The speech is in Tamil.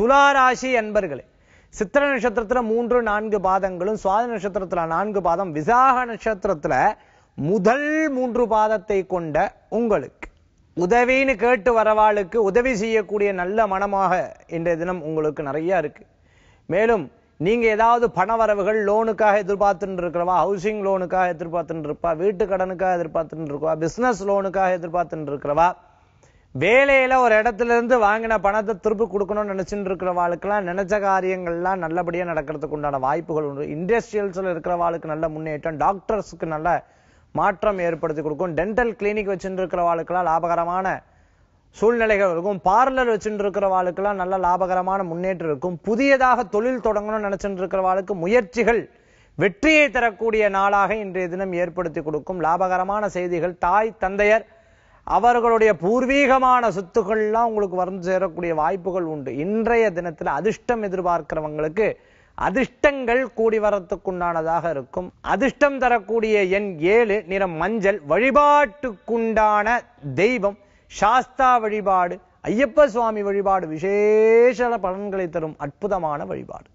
துளாராசி அன்பர்களே சித்திர நட்சத்திரத்துல மூன்று நான்கு பாதங்களும் சுவாதி நட்சத்திரத்துல நான்கு பாதம் விசாக நட்சத்திரத்துல முதல் மூன்று பாதத்தை கொண்ட உங்களுக்கு உதவின்னு கேட்டு வரவாளுக்கு உதவி செய்யக்கூடிய நல்ல மனமாக இன்றைய தினம் உங்களுக்கு நிறைய இருக்கு மேலும் நீங்க ஏதாவது பண வரவுகள் லோனுக்காக எதிர்பார்த்துட்டு இருக்கிறவா ஹவுசிங் லோனுக்காக எதிர்பார்த்துட்டு இருப்பா வீட்டு கடனுக்காக எதிர்பார்த்துட்டு இருக்கவா பிசினஸ் லோனுக்காக எதிர்பார்த்துட்டு இருக்கிறவா வேலையில ஒரு இடத்துல இருந்து வாங்கின பணத்தை திருப்பி கொடுக்கணும்னு நினைச்சுட்டு இருக்கிறவாளுக்கெல்லாம் நினைச்ச காரியங்கள்லாம் நல்லபடியா நடக்கிறதுக்கு உண்டான வாய்ப்புகள் உண்டு இண்டஸ்ட்ரியல்ஸ்ல இருக்கிறவாளுக்கு நல்ல முன்னேற்றம் டாக்டர்ஸ்க்கு நல்ல மாற்றம் ஏற்படுத்தி கொடுக்கும் டென்டல் கிளினிக் வச்சுட்டு இருக்கிறவாளுக்கெல்லாம் லாபகரமான சூழ்நிலைகள் இருக்கும் பார்லர் வச்சுட்டு இருக்கிறவாளுக்கெல்லாம் நல்ல லாபகரமான முன்னேற்றம் இருக்கும் புதியதாக தொழில் தொடங்கணும்னு நினைச்சுட்டு இருக்கிறவாளுக்கு முயற்சிகள் வெற்றியை தரக்கூடிய நாளாக இன்றைய தினம் ஏற்படுத்தி கொடுக்கும் லாபகரமான செய்திகள் தாய் தந்தையர் அவர்களுடைய பூர்வீகமான சொத்துக்கள்லாம் உங்களுக்கு வந்து சேரக்கூடிய வாய்ப்புகள் உண்டு இன்றைய தினத்துல அதிர்ஷ்டம் எதிர்பார்க்கிறவங்களுக்கு அதிர்ஷ்டங்கள் கூடி வரத்துக்குண்டானதாக இருக்கும் அதிர்ஷ்டம் தரக்கூடிய எண் ஏழு நிறம் மஞ்சள் வழிபாட்டுக்குண்டான தெய்வம் சாஸ்தா வழிபாடு ஐயப்ப சுவாமி வழிபாடு விசேஷ பலன்களை தரும் அற்புதமான வழிபாடு